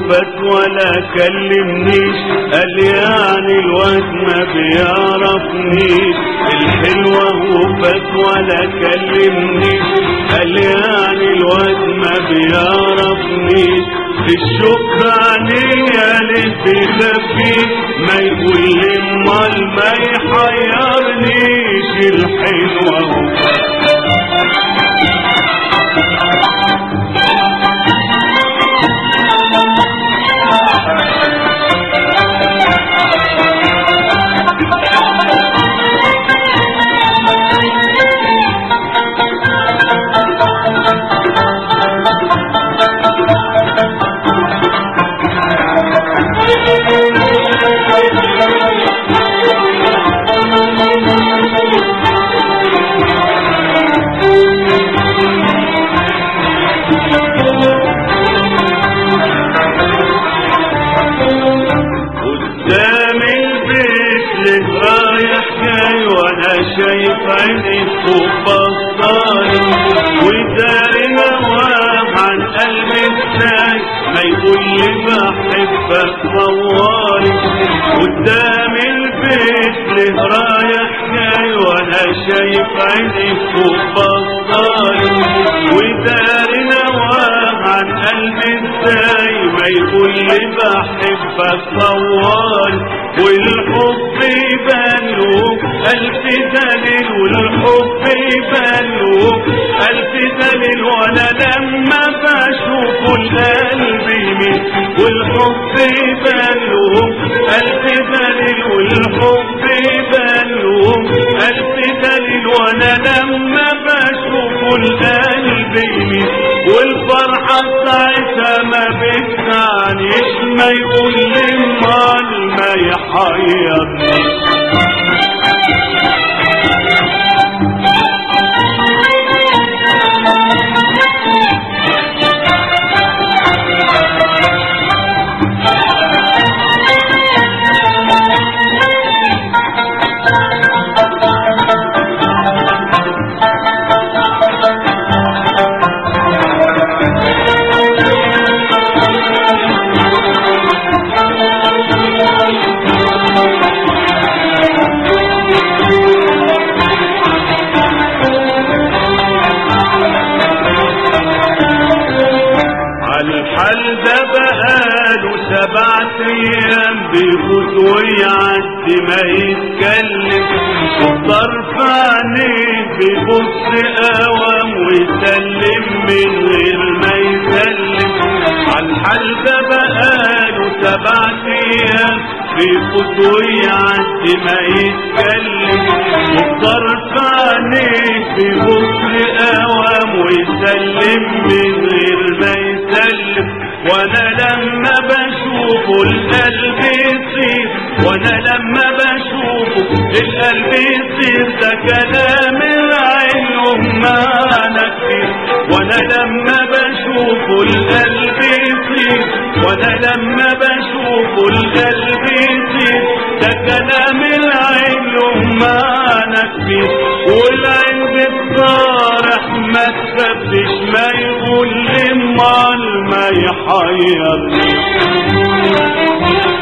وفات ولا كلمنيش قال يعني الواد ما بيعرفنيش الحلوة وفات ولا كلمنيش قال يعني الواد ما بيعرفنيش الشكر عليا لسه خفيف ما يقول لي امال ما يحيرنيش الحلوة وفات قدام البيت له رايح جاي وانا شايف عيني فوق بصاري وداري نوام عن قلبي ازاي ما يقول لي بحبك طوالي قدام البيت له رايح جاي وانا شايف عيني فوق بصاري وداري نوام عن قلبي ازاي ما يقول لي بحبك طوال والحب يبانلوك ألف دليل والحب يبانلوك ألف دليل وأنا لما بشوف القلب يميل والحب يبانلوك ألف دليل والحب يبانلوك ألف دليل وأنا لما بشوف القلب يميل والفرحة ساعتها ما بتعنيش ما يقول لي امال ما يحيرنيش عالحال ده بقاله سبعة ايام بيفوت ويعدي ما يتكلم وطرف عينيه بيبص قوام ويسلم من غير ما يسلم عالحال ده بقاله سبعة ايام بيفوت ويعدي ما يتكلم وطرف عينيه بيبص قوام ويسلم من غير ما يسلم وانا لما بشوفه القلب يصير وانا لما بشوفه القلب يصير ده كلام العين معنى كتير وانا لما بشوفه القلب يصير وانا لما بشوفه القلب يصير ده كلام العين معنى كتير والعين بتصارح ما تفتش ما يقول لي امال ما يحيرني